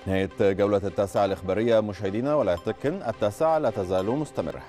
نهاية جولة التاسعة الإخبارية مشاهدينا ولكن التاسعة لا تزال مستمرة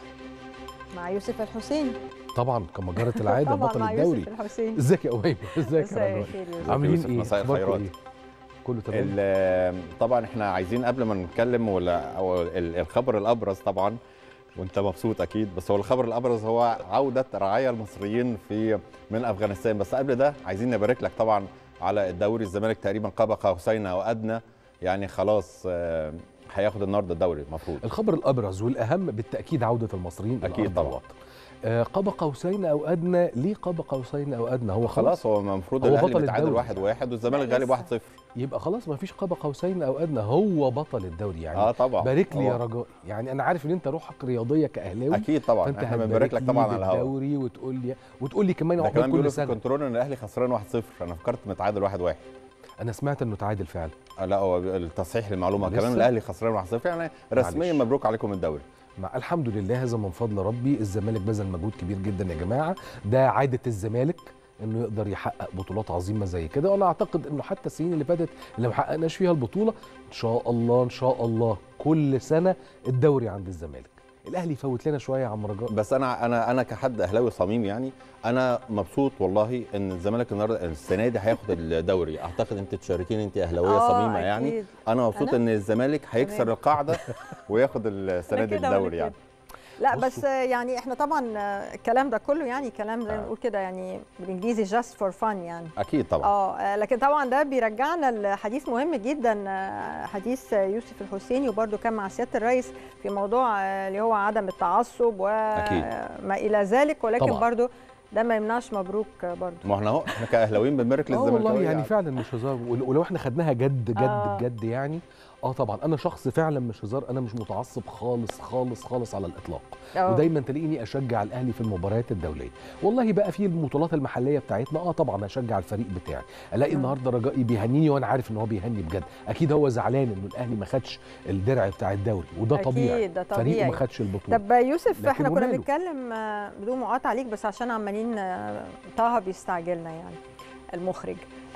مع يوسف الحسين طبعا كما جرت العاده طبعا بطل مع الدوري يوسف الحسين ازيك يا أميمة ازيك مساء يا رجاء الخير يا يوسف. عاملين يوسف، ايه مساء أخباركم الخيرات. إيه؟ كله تمام ال- طبعا احنا عايزين قبل ما نتكلم ولا أو ال- الخبر الأبرز طبعا وانت مبسوط اكيد بس هو الخبر الابرز هو عوده رعايا المصريين في من افغانستان بس قبل ده عايزين نبارك لك طبعا على الدوري الزمالك تقريبا قاب قوسين او ادنى يعني خلاص آه، هياخد النهارده الدوري المفروض الخبر الابرز والاهم بالتاكيد عوده المصريين إلى أكيد أرض طبعاً. الوطن. آه، قاب قوسين او ادنى ليه قاب قوسين او ادنى هو خلاص خلاص هو المفروض هو الاهلي بطل بيتعادل الدوري. واحد واحد والزمالك لا، غالب لسه. واحد صفر يبقى خلاص ما فيش قاب قوسين او ادنى هو بطل الدوري يعني اه طبعا بارك لي يا هو- رجاء يعني انا عارف ان انت روحك رياضيه كاهلاوي اكيد طبعا فانت احنا بنبارك لك طبعا على الهواء الدوري وتقول لي وتقول لي كمان ده عقبال كمان كل بيقولوا في سنه الكنترول ان الاهلي خسران 1-0 انا فكرت متعادل 1-1 انا سمعت انه تعادل فعلا آه، لا هو التصحيح للمعلومه لسه؟ كمان الاهلي خسران 1-0 يعني رسميا معلش. مبروك عليكم الدوري مع الحمد لله هذا من فضل ربي الزمالك بذل مجهود كبير جدا يا جماعه ده عاده الزمالك انه يقدر يحقق بطولات عظيمه زي كده وانا اعتقد انه حتى السنين اللي فاتت اللي ما حققناش فيها البطوله ان شاء الله ان شاء الله كل سنه الدوري عند الزمالك الاهلي يفوت لنا شويه يا عم رجاء بس انا انا انا كحد اهلاوي صميم يعني انا مبسوط والله ان الزمالك النهارده السنه دي هياخد الدوري اعتقد انت تشاركيني انت اهلاويه آه، صميمه يعني أكيد. انا مبسوط أنا؟ ان الزمالك هيكسر تمام. القاعده وياخد السنه أنا دي كده وأنا الدوري كده. يعني لا بصوا. بس يعني احنا طبعا الكلام ده كله يعني كلام زي ما آه. بنقول كده يعني بالانجليزي جاست فور فن يعني اكيد طبعا اه لكن طبعا ده بيرجعنا لحديث مهم جدا آه، حديث يوسف الحسيني وبرده كان مع سياده الرئيس في موضوع آه، اللي هو عدم التعصب أكيد. وما الى ذلك ولكن طبعاً. برده ده ما يمنعش مبروك برده ما احنا اهو احنا كاهلاويين بنبارك اه للزمالك والله يعني فعلا مش هزار ول- ولو احنا خدناها جد جد آه. جد يعني اه طبعا انا شخص فعلا مش هزار انا مش متعصب خالص خالص خالص على الاطلاق آه. ودايما تلاقيني اشجع الاهلي في المباريات الدوليه والله بقى في البطولات المحليه بتاعتنا اه طبعا اشجع الفريق بتاعي الاقي مم. النهارده رجائي بيهنيني وانا عارف ان هو بيهني بجد اكيد هو زعلان انه الاهلي ما خدش الدرع بتاع الدوري وده أكيد، طبيعي ده فريقه طبيعي. ما خدش البطوله طب يوسف لكن احنا كنا وماله؟ بنتكلم آه، بدون مقاطعه عليك بس عشان عمالين آه، طه بيستعجلنا يعني المخرج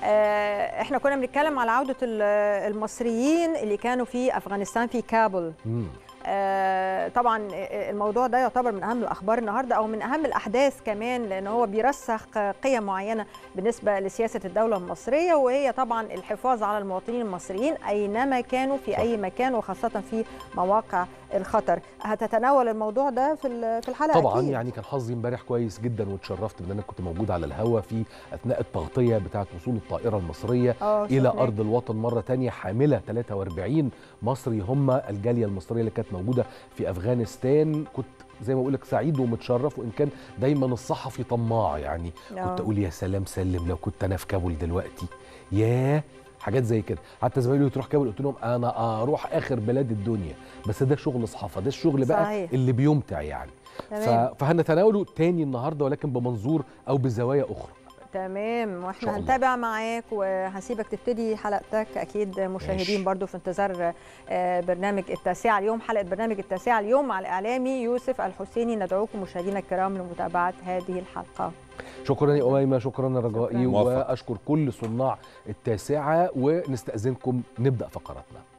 آه، احنا كنا بنتكلم على عوده ال- المصريين اللي كانوا في افغانستان في كابول مم. آه، طبعا الموضوع ده يعتبر من اهم الاخبار النهارده او من اهم الاحداث كمان لان هو بيرسخ قيم معينه بالنسبه لسياسه الدوله المصريه وهي طبعا الحفاظ على المواطنين المصريين اينما كانوا في صح. اي مكان وخاصه في مواقع الخطر هتتناول الموضوع ده في ال- في الحلقه طبعا أكيد. يعني كان حظي امبارح كويس جدا واتشرفت ان انا كنت موجود على الهوا في اثناء التغطيه بتاعه وصول الطائره المصريه آه، الى شفناه. ارض الوطن مره تانية حامله 43 مصري هم الجاليه المصريه اللي كانت موجوده في افغانستان كنت زي ما بقول لك سعيد ومتشرف وان كان دايما الصحفي طماع يعني آه. كنت اقول يا سلام سلم لو كنت انا في كابول دلوقتي ياه حاجات زي كده حتى زمايلي تروح كابول قلت لهم انا اروح اخر بلاد الدنيا بس ده شغل صحافه ده الشغل بقى صحيح. اللي بيمتع يعني تمام. ف- فهنتناوله تاني النهارده ولكن بمنظور او بزوايا اخرى تمام شاء واحنا الله. هنتابع معاك وهسيبك تبتدي حلقتك اكيد مشاهدين ماشي. برضو في انتظار آه، برنامج التاسعة اليوم حلقة برنامج التاسعة اليوم مع الإعلامي يوسف الحسيني ندعوكم مشاهدينا الكرام لمتابعة هذه الحلقة شكرا يا أميمة شكرا يا رجائي شكراً. موفق. واشكر كل صناع التاسعه ونستاذنكم نبدا فقراتنا